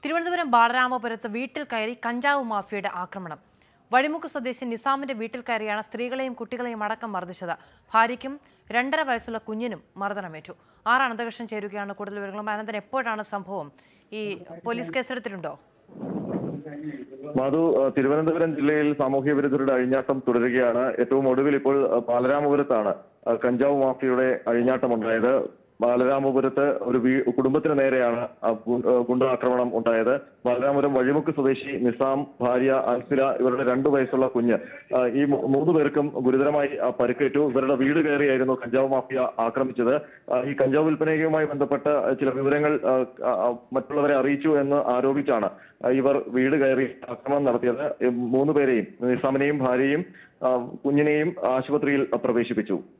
തിരുവനന്തപുരം ബാലരാമപുരത്ത് വീട്ടിൽ കയറി കഞ്ചാവ് മാഫിയയുടെ ആക്രമണം വഴിമുക്ക് സ്വദേശി നിസാമിന്റെ വീട്ടിൽ കയറിയാണ് സ്ത്രീകളെയും കുട്ടികളെയും അടക്കം മർദ്ദിച്ചത് ഭാര്യയ്ക്കും രണ്ടര വയസ്സുള്ള കുഞ്ഞിനും മർദ്ദനമേറ്റു ആർ അനന്തകൃഷ്ണൻ ചേരുകയാണ് കൂടുതൽ വിവരങ്ങളും അനന്തൻ എപ്പോഴാണ് സംഭവം ഈ പോലീസ് കേസെടുത്തിട്ടുണ്ടോ മധു ഏഹ് തിരുവനന്തപുരം ജില്ലയിൽ സാമൂഹ്യ വിരുദ്ധരുടെ അഴിഞ്ഞാട്ടം തുടരുകയാണ് ഏറ്റവും ഒടുവിൽ ഇപ്പോൾ ഏഹ് ബാലരാമപുരത്താണ് ഏഹ് കഞ്ചാവ് മാഫിയയുടെ അഴിഞ്ഞാട്ടം ഉണ്ടായത് ബാലരാമപുരത്ത് ഒരു വീ കുടുംബത്തിന് നേരെയാണ് ആ ഗു- ഏഹ് ഗുണ്ടാക്രമണം ഉണ്ടായത് ബാലരാമപുരം വഴിമുക്ക് സ്വദേശി നിസാം ഭാര്യ അൻസില ഇവരുടെ രണ്ടു വയസ്സുള്ള കുഞ്ഞ് ഏഹ് ഈ മൂ- മൂന്ന് പേർക്കും ഗുരുതരമായി ആ, പരിക്കേറ്റു ഇവരുടെ വീട് കയറിയായിരുന്നു കഞ്ചാവ് മാഫിയ ആക്രമിച്ചത് ആ, ഈ കഞ്ചാവ് വിൽപ്പനയുമായി ബന്ധപ്പെട്ട് ചില വിവരങ്ങൾ ആ, ആ, മറ്റുള്ളവരെ അറിയിച്ചു എന്ന് ആരോപിച്ചാണ് ആ, ഇവർ വീട് കയറി ആക്രമണം നടത്തിയത് ഈ മൂന്ന് പേരെയും നിസാമിനെയും ഭാര്യയും ആ, കുഞ്ഞിനെയും ആശുപത്രിയിൽ പ്രവേശിപ്പിച്ചു